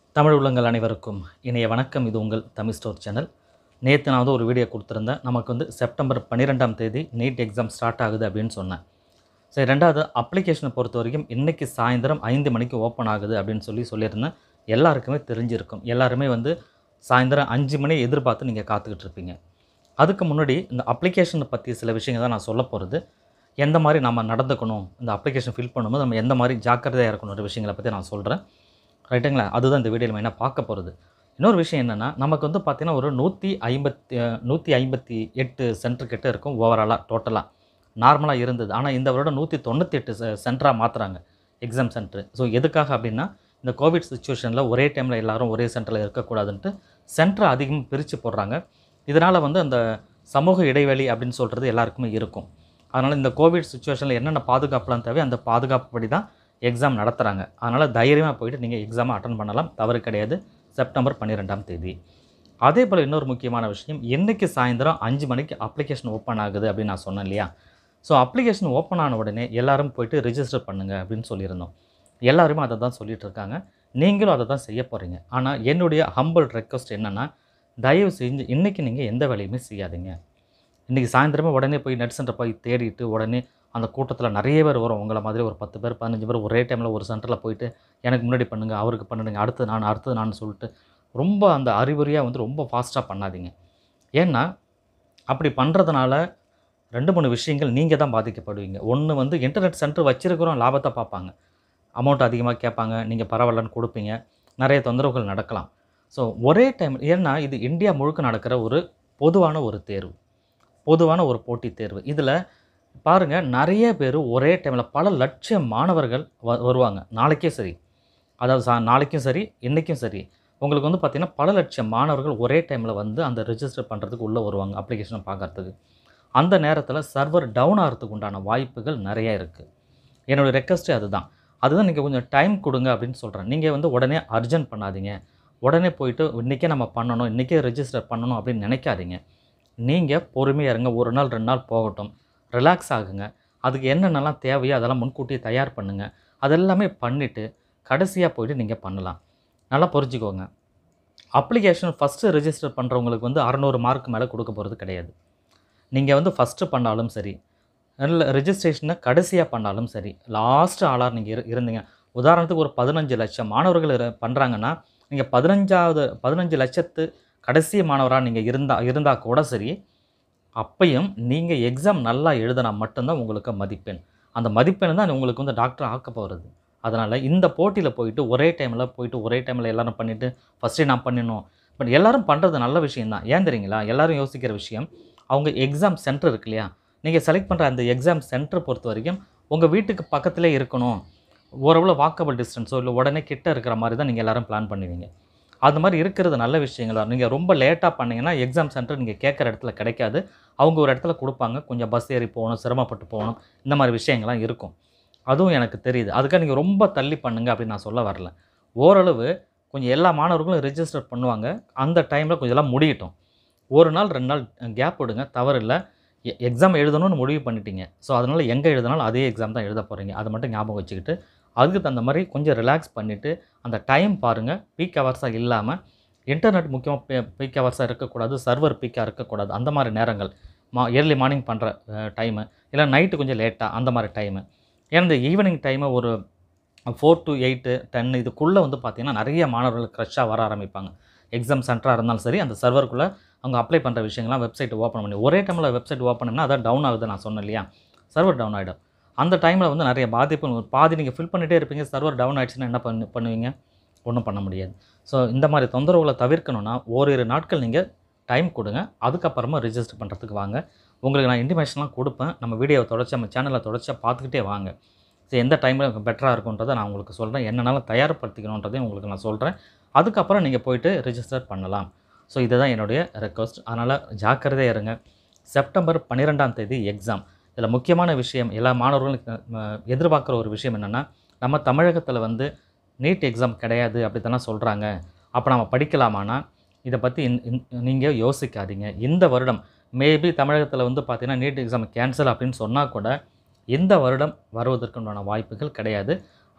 தமிழ் உள்ளங்கள் அனைவருக்கும் இணைய வணக்கம் இது உங்கள் தமிழ் ஸ்டோர் சேனல் நேற்று நான் வந்து ஒரு வீடியோ கொடுத்துருந்தேன் நமக்கு வந்து செப்டம்பர் பன்னிரெண்டாம் தேதி நீட் எக்ஸாம் ஸ்டார்ட் ஆகுது அப்படின்னு சொன்னேன் சரி ரெண்டாவது அப்ளிகேஷனை பொறுத்த வரைக்கும் இன்றைக்கி சாயந்தரம் ஐந்து மணிக்கு ஓப்பன் ஆகுது அப்படின்னு சொல்லி சொல்லியிருந்தேன் எல்லாருக்குமே தெரிஞ்சிருக்கும் எல்லாருமே வந்து சாயந்தரம் அஞ்சு மணி எதிர்பார்த்து நீங்கள் காத்துக்கிட்டு இருப்பீங்க அதுக்கு முன்னாடி இந்த அப்ளிகேஷனை பற்றி சில விஷயங்கள் தான் நான் சொல்ல போகிறது எந்த மாதிரி நம்ம நடந்துக்கணும் இந்த அப்ளிகேஷன் ஃபில் பண்ணும்போது நம்ம எந்த மாதிரி ஜாக்கிரதையாக இருக்கணுன்ற விஷயங்களை பற்றி நான் சொல்கிறேன் ரைட்டுங்களா அதுதான் இந்த வீடியோவில் மெயினாக பார்க்க போகிறது இன்னொரு விஷயம் என்னென்னா நமக்கு வந்து பார்த்திங்கன்னா ஒரு நூற்றி ஐம்பத்தி நூற்றி ஐம்பத்தி எட்டு சென்டர் கிட்ட இருக்கும் ஓவராலாக டோட்டலாக நார்மலாக இருந்தது ஆனால் இந்த வருடம் நூற்றி தொண்ணூற்றி எட்டு சென்டராக மாற்றுறாங்க எக்ஸாம் சென்டர் ஸோ எதுக்காக அப்படின்னா இந்த கோவிட் சுச்சுவேஷனில் ஒரே டைமில் எல்லாரும் ஒரே சென்டரில் இருக்கக்கூடாதுன்ட்டு சென்டரை அதிகமாக பிரித்து போடுறாங்க இதனால் வந்து அந்த சமூக இடைவெளி அப்படின்னு சொல்கிறது எல்லாருக்குமே இருக்கும் அதனால் இந்த கோவிட் சுச்சுவேஷனில் என்னென்ன பாதுகாப்புலாம் தேவை அந்த பாதுகாப்பு படி தான் எக்ஸாம் நடத்துகிறாங்க அதனால் தைரியமாக போயிட்டு நீங்கள் எக்ஸாமை அட்டன் பண்ணலாம் தவறு கிடையாது செப்டம்பர் பன்னிரெண்டாம் தேதி அதே போல் இன்னொரு முக்கியமான விஷயம் இன்றைக்கி சாயந்தரம் அஞ்சு மணிக்கு அப்ளிகேஷன் ஓப்பன் ஆகுது அப்படின்னு நான் சொன்னேன் இல்லையா ஸோ அப்ளிகேஷன் ஓப்பன் ஆன உடனே எல்லாரும் போயிட்டு ரிஜிஸ்டர் பண்ணுங்கள் அப்படின்னு சொல்லியிருந்தோம் எல்லாருமே அதை தான் சொல்லிட்டு இருக்காங்க நீங்களும் அதை தான் செய்ய போகிறீங்க ஆனால் என்னுடைய ஹம்பிள் ரெக்வஸ்ட் என்னென்னா தயவு செஞ்சு இன்றைக்கி நீங்கள் எந்த வேலையுமே செய்யாதீங்க இன்றைக்கி சாயந்தரமே உடனே போய் நெட் சென்டர் போய் தேடிட்டு உடனே அந்த கூட்டத்தில் நிறைய பேர் வரும் உங்களை மாதிரி ஒரு பத்து பேர் பதினஞ்சு பேர் ஒரே டைமில் ஒரு சென்டரில் போயிட்டு எனக்கு முன்னாடி பண்ணுங்கள் அவருக்கு பண்ணுங்க அடுத்து நான் அடுத்தது நான் சொல்லிட்டு ரொம்ப அந்த அறிகுறியாக வந்து ரொம்ப ஃபாஸ்ட்டாக பண்ணாதீங்க ஏன்னா அப்படி பண்ணுறதுனால ரெண்டு மூணு விஷயங்கள் நீங்கள் தான் பாதிக்கப்படுவீங்க ஒன்று வந்து இன்டர்நெட் சென்டர் வச்சிருக்கிறோம் லாபத்தை பார்ப்பாங்க அமௌண்ட் அதிகமாக கேட்பாங்க நீங்கள் பரவாயில்லன்னு கொடுப்பீங்க நிறைய தொந்தரவுகள் நடக்கலாம் ஸோ ஒரே டைம் ஏன்னா இது இந்தியா முழுக்க நடக்கிற ஒரு பொதுவான ஒரு தேர்வு பொதுவான ஒரு போட்டித் தேர்வு இதில் பாருங்கள் நிறைய பேர் ஒரே டைமில் பல லட்சம் மாணவர்கள் வ வருவாங்க நாளைக்கே சரி அதாவது சா நாளைக்கும் சரி இன்றைக்கும் சரி உங்களுக்கு வந்து பார்த்திங்கன்னா பல லட்சம் மாணவர்கள் ஒரே டைமில் வந்து அந்த ரெஜிஸ்டர் பண்ணுறதுக்கு உள்ளே வருவாங்க அப்ளிகேஷனை பார்க்கறதுக்கு அந்த நேரத்தில் சர்வர் டவுன் ஆகிறதுக்கு உண்டான வாய்ப்புகள் நிறைய இருக்குது என்னோடய ரெக்வஸ்ட்டே அதுதான் அதுதான் நீங்கள் கொஞ்சம் டைம் கொடுங்க அப்படின்னு சொல்கிறேன் நீங்கள் வந்து உடனே அர்ஜென்ட் பண்ணாதீங்க உடனே போயிட்டு இன்றைக்கே நம்ம பண்ணணும் இன்றைக்கே ரெஜிஸ்டர் பண்ணணும் அப்படின்னு நினைக்காதீங்க நீங்கள் பொறுமையாக இருங்க ஒரு நாள் ரெண்டு நாள் போகட்டும் ரிலாக்ஸ் ஆகுங்க அதுக்கு என்னென்னலாம் தேவையோ அதெல்லாம் முன்கூட்டியே தயார் பண்ணுங்கள் அதெல்லாமே பண்ணிவிட்டு கடைசியாக போயிட்டு நீங்கள் பண்ணலாம் நல்லா புரிஞ்சுக்கோங்க அப்ளிகேஷன் ஃபஸ்ட்டு ரெஜிஸ்டர் பண்ணுறவங்களுக்கு வந்து அறநூறு மார்க் மேலே கொடுக்க போகிறது கிடையாது நீங்கள் வந்து ஃபஸ்ட்டு பண்ணாலும் சரி இல்லை ரெஜிஸ்ட்ரேஷனை கடைசியாக பண்ணாலும் சரி லாஸ்ட் ஆளாக நீங்கள் இரு இருந்தீங்க உதாரணத்துக்கு ஒரு பதினஞ்சு லட்சம் மாணவர்கள் இரு பண்ணுறாங்கன்னா நீங்கள் பதினஞ்சாவது பதினஞ்சு லட்சத்து கடைசி மாணவராக நீங்கள் இருந்தால் இருந்தால் கூட சரி அப்பையும் நீங்கள் எக்ஸாம் நல்லா எழுதினா மட்டும்தான் உங்களுக்கு மதிப்பெண் அந்த மதிப்பெண் தான் உங்களுக்கு வந்து டாக்டர் ஆக்க போகிறது அதனால் இந்த போட்டியில் போயிட்டு ஒரே டைமில் போயிட்டு ஒரே டைமில் எல்லாரும் பண்ணிவிட்டு ஃபஸ்ட்டே நான் பண்ணிடணும் பட் எல்லாரும் பண்ணுறது நல்ல விஷயம்தான் ஏன் தெரியுங்களா எல்லாரும் யோசிக்கிற விஷயம் அவங்க எக்ஸாம் சென்டர் இருக்கு இல்லையா நீங்கள் செலக்ட் பண்ணுற அந்த எக்ஸாம் சென்டர் பொறுத்த வரைக்கும் உங்கள் வீட்டுக்கு பக்கத்திலே இருக்கணும் ஓரளவு வாக்கபிள் டிஸ்டன்ஸோ இல்லை உடனே கிட்ட இருக்கிற மாதிரி தான் நீங்கள் எல்லோரும் பிளான் பண்ணுவீங்க அது மாதிரி இருக்கிறது நல்ல விஷயங்களா நீங்கள் ரொம்ப லேட்டாக பண்ணீங்கன்னா எக்ஸாம் சென்டர் நீங்கள் கேட்குற இடத்துல கிடைக்காது அவங்க ஒரு இடத்துல கொடுப்பாங்க கொஞ்சம் பஸ் ஏறி போகணும் சிரமப்பட்டு போகணும் இந்த மாதிரி விஷயங்கள்லாம் இருக்கும் அதுவும் எனக்கு தெரியுது அதுக்காக நீங்கள் ரொம்ப தள்ளி பண்ணுங்க அப்படின்னு நான் சொல்ல வரல ஓரளவு கொஞ்சம் எல்லா மாணவர்களும் ரெஜிஸ்டர் பண்ணுவாங்க அந்த டைமில் கொஞ்சம் எல்லாம் முடியட்டும் ஒரு நாள் ரெண்டு நாள் கேப் விடுங்க தவறு இல்லை எக்ஸாம் எழுதணும்னு முடிவு பண்ணிட்டீங்க ஸோ அதனால் எங்கே எழுதினாலும் அதே எக்ஸாம் தான் எழுத போகிறீங்க அதை மட்டும் ஞாபகம் வச்சுக்கிட்டு அதுக்கு தகுந்த மாதிரி கொஞ்சம் ரிலாக்ஸ் பண்ணிவிட்டு அந்த டைம் பாருங்கள் பீக் ஹவர்ஸாக இல்லாமல் இன்டர்நெட் முக்கியமாக பீக் ஹவர்ஸாக இருக்கக்கூடாது சர்வர் பீக்காக இருக்கக்கூடாது அந்த மாதிரி நேரங்கள் மா ஏர்லி மார்னிங் பண்ணுற டைமு இல்லை நைட்டு கொஞ்சம் லேட்டாக அந்த மாதிரி டைமு ஏன்னா இந்த ஈவினிங் டைமை ஒரு ஃபோர் டு எயிட்டு டென் இதுக்குள்ளே வந்து பார்த்திங்கன்னா நிறைய மாணவர்கள் க்ரஷ்ஷாக வர ஆரம்பிப்பாங்க எக்ஸாம் சென்டராக இருந்தாலும் சரி அந்த சர்வருக்குள்ளே அவங்க அப்ளை பண்ணுற விஷயங்கள்லாம் வெப்சைட் ஓப்பன் பண்ணி ஒரே டைமில் வெப்சைட் ஓப்பன் பண்ணால் அதான் டவுன் ஆகுது நான் சொன்னேன் இல்லையா சர்வர் டவுன் ஆகிடும் அந்த டைமில் வந்து நிறைய பாதிப்பு பாதி நீங்கள் ஃபில் பண்ணிகிட்டே இருப்பீங்க சர்வர் டவுன் ஆகிடுச்சுன்னா என்ன பண்ணு பண்ணுவீங்க ஒன்றும் பண்ண முடியாது ஸோ இந்த மாதிரி தொந்தரவுகளை தவிர்க்கணும்னா ஓரிரு நாட்கள் நீங்கள் டைம் கொடுங்க அதுக்கப்புறமா ரிஜிஸ்டர் பண்ணுறதுக்கு வாங்க உங்களுக்கு நான் இன்டிமேஷன்லாம் கொடுப்பேன் நம்ம வீடியோவை தொடச்சி நம்ம சேனலை தொடச்சா பார்த்துக்கிட்டே வாங்க ஸோ எந்த டைமில் பெட்டராக இருக்குன்றதை நான் உங்களுக்கு சொல்கிறேன் என்னென்னாலும் தயார்படுத்திக்கணுன்றதையும் உங்களுக்கு நான் சொல்கிறேன் அதுக்கப்புறம் நீங்கள் போயிட்டு ரிஜிஸ்டர் பண்ணலாம் ஸோ இதுதான் என்னுடைய ரெக்வஸ்ட் அதனால் ஜாக்கிரதையாக இருங்க செப்டம்பர் பன்னிரெண்டாம் தேதி எக்ஸாம் இதில் முக்கியமான விஷயம் எல்லா மாணவர்களும் எதிர்பார்க்குற ஒரு விஷயம் என்னென்னா நம்ம தமிழகத்தில் வந்து நீட் எக்ஸாம் கிடையாது அப்படி தானே சொல்கிறாங்க அப்போ நம்ம படிக்கலாமானா இதை பற்றி நீங்கள் யோசிக்காதீங்க இந்த வருடம் மேபி தமிழகத்தில் வந்து பார்த்திங்கன்னா நீட் எக்ஸாம் கேன்சல் அப்படின்னு சொன்னால் கூட இந்த வருடம் வருவதற்குண்டான வாய்ப்புகள் கிடையாது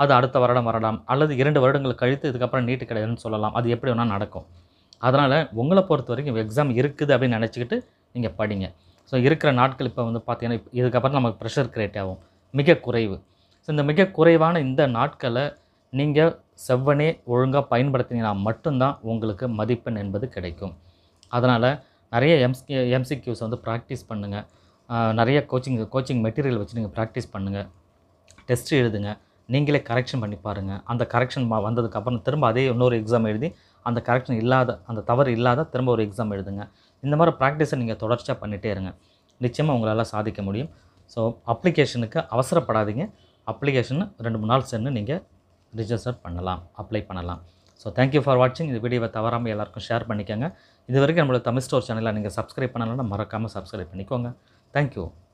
அது அடுத்த வருடம் வரலாம் அல்லது இரண்டு வருடங்கள் கழித்து இதுக்கப்புறம் நீட்டு கிடையாதுன்னு சொல்லலாம் அது எப்படி வேணால் நடக்கும் அதனால் உங்களை பொறுத்த வரைக்கும் எக்ஸாம் இருக்குது அப்படின்னு நினச்சிக்கிட்டு நீங்கள் படிங்க ஸோ இருக்கிற நாட்கள் இப்போ வந்து பார்த்தீங்கன்னா இப்ப இதுக்கப்புறம் நமக்கு ப்ரெஷர் கிரியேட் ஆகும் மிக குறைவு ஸோ இந்த மிக குறைவான இந்த நாட்களை நீங்கள் செவ்வனே ஒழுங்காக பயன்படுத்தினீங்கன்னா மட்டும்தான் உங்களுக்கு மதிப்பெண் என்பது கிடைக்கும் அதனால் நிறைய எம்சி எம்சிக்யூஸ் வந்து ப்ராக்டிஸ் பண்ணுங்கள் நிறைய கோச்சிங் கோச்சிங் மெட்டீரியல் வச்சு நீங்கள் ப்ராக்டிஸ் பண்ணுங்கள் டெஸ்ட் எழுதுங்க நீங்களே கரெக்ஷன் பண்ணி பாருங்கள் அந்த கரெக்ஷன் வந்ததுக்கப்புறம் திரும்ப அதே இன்னொரு எக்ஸாம் எழுதி அந்த கரெக்ஷன் இல்லாத அந்த தவறு இல்லாத திரும்ப ஒரு எக்ஸாம் எழுதுங்க இந்த மாதிரி ப்ராக்டிஸை நீங்கள் தொடர்ச்சியாக பண்ணிகிட்டே இருங்க நிச்சயமாக உங்களால் சாதிக்க முடியும் ஸோ அப்ளிகேஷனுக்கு அவசரப்படாதீங்க அப்ளிகேஷன் ரெண்டு மூணு நாள் சென்று நீங்கள் ரிஜிஸ்டர் பண்ணலாம் அப்ளை பண்ணலாம் ஸோ தேங்க்யூ ஃபார் வாட்சிங் இந்த வீடியோவை தவறாமல் எல்லாருக்கும் ஷேர் பண்ணிக்கோங்க இது வரைக்கும் நம்மளோட தமிழ் ஸ்டோர் சேனலை நீங்கள் சப்ஸ்கிரைப் பண்ணலைன்னா மறக்காமல் சப்ஸ்கிரைப் பண்ணிக்கோங்க தேங்க்யூ